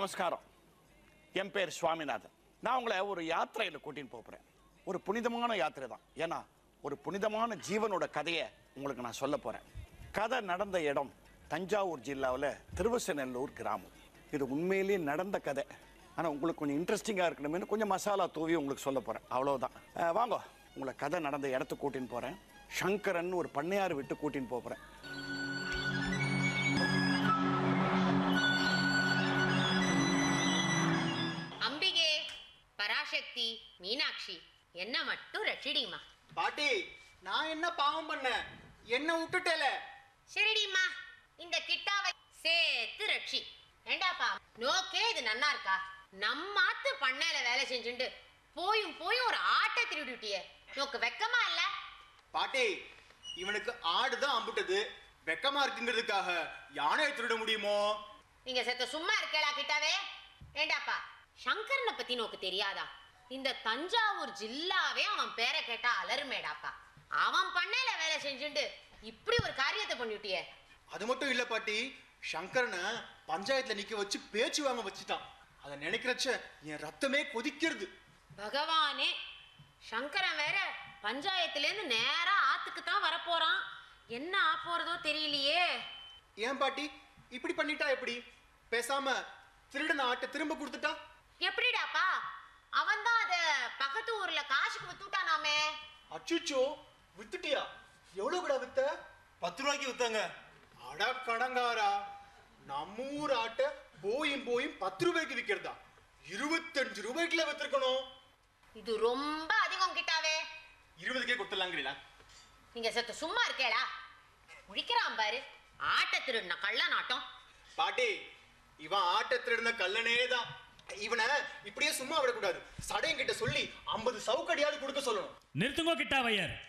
நமஸ்காரம் என் பேர் சுவாமிநாதன் நான் உங்களை ஒரு யாத்திரையில் கூட்டின்னு போகிறேன் ஒரு புனிதமான யாத்திரை தான் ஏன்னா ஒரு புனிதமான ஜீவனோட கதையை உங்களுக்கு நான் சொல்ல போகிறேன் கதை நடந்த இடம் தஞ்சாவூர் ஜில்லாவில் திருவசநல்லூர் கிராமம் இது உண்மையிலேயே நடந்த கதை ஆனால் உங்களுக்கு கொஞ்சம் இன்ட்ரெஸ்டிங்காக இருக்கணும்னு கொஞ்சம் மசாலா தூவி உங்களுக்கு சொல்ல போகிறேன் அவ்வளோதான் அஹ் வாங்க உங்களை கதை நடந்த இடத்துக்கு கூட்டின்னு போகிறேன் சங்கரன் ஒரு பண்ணையார் விட்டு கூட்டின்னு போகிறேன் அம்பிகே பராசக்தி மீனாட்சி என்ன மட்டும் ரட்சிடிமா பாட்டி நான் என்ன பாவம் பண்ணேன் என்ன விட்டுட்டேல சரிடிமா இந்த கிட்டாவை சேர்த்து ரட்சி ஏண்டாப்பா நோக்கே இது நன்னா இருக்கா நம்மாத்து பண்ணையில வேலை செஞ்சுண்டு போயும் போயும் ஒரு ஆட்டை திருடிட்டியே நோக்கு வெக்கமா இல்ல பாட்டி இவனுக்கு ஆடுதான் அம்புட்டது வெக்கமா இருக்குங்கிறதுக்காக யானையை திருட முடியுமோ நீங்க செத்த சும்மா இருக்கேளா கிட்டாவே ஏண்டாப்பா சங்கரனை பத்தி நோக்கு தெரியாதா இந்த தஞ்சாவூர் ஜில்லாவே அவன் பேரை கேட்டா அலறுமேடாப்பா அவன் பண்ணையில வேலை செஞ்சுண்டு இப்படி ஒரு காரியத்தை பண்ணிட்டியே அது மட்டும் இல்ல பாட்டி சங்கரனை பஞ்சாயத்துல நிக்க வச்சு பேச்சு வாங்க வச்சுட்டான் அதை நினைக்கிறச்ச என் ரத்தமே கொதிக்கிறது பகவானே சங்கரன் வேற பஞ்சாயத்துலேருந்து நேரா ஆத்துக்கு தான் வரப்போறான் என்ன ஆ போறதோ தெரியலையே ஏன் பாட்டி இப்படி பண்ணிட்டா எப்படி பேசாம திருடன ஆட்டை திரும்ப கொடுத்துட்டா எப்படிடாப்பா அவன் தான் அத பக்கத்து ஊர்ல காசுக்கு வித்துட்டானாமே அச்சுச்சோ வித்துட்டியா எவ்வளவு கூட வித்த பத்து ரூபாய்க்கு வித்தாங்க அட கடங்காரா நம்ம ஊர் ஆட்டை போயும் போயும் பத்து ரூபாய்க்கு விற்கிறதா இருபத்தஞ்சு ரூபாய்க்குல வித்திருக்கணும் இது ரொம்ப அதிகம் கிட்டாவே இருபதுக்கே கொடுத்துடலாங்கிறீங்களா நீங்க செத்த சும்மா இருக்கேடா முழிக்கிறான் பாரு ஆட்டை திருடின கள்ள நாட்டம் பாட்டி இவன் ஆட்டை திருடின கல்லனே தான் இவனை இப்படியே சும்மா விடக்கூடாது சடையங்கிட்ட சொல்லி ஐம்பது சவுக்கடியாவது கொடுக்க சொல்லணும் நிறுத்துங்கோ கிட்டாவையர்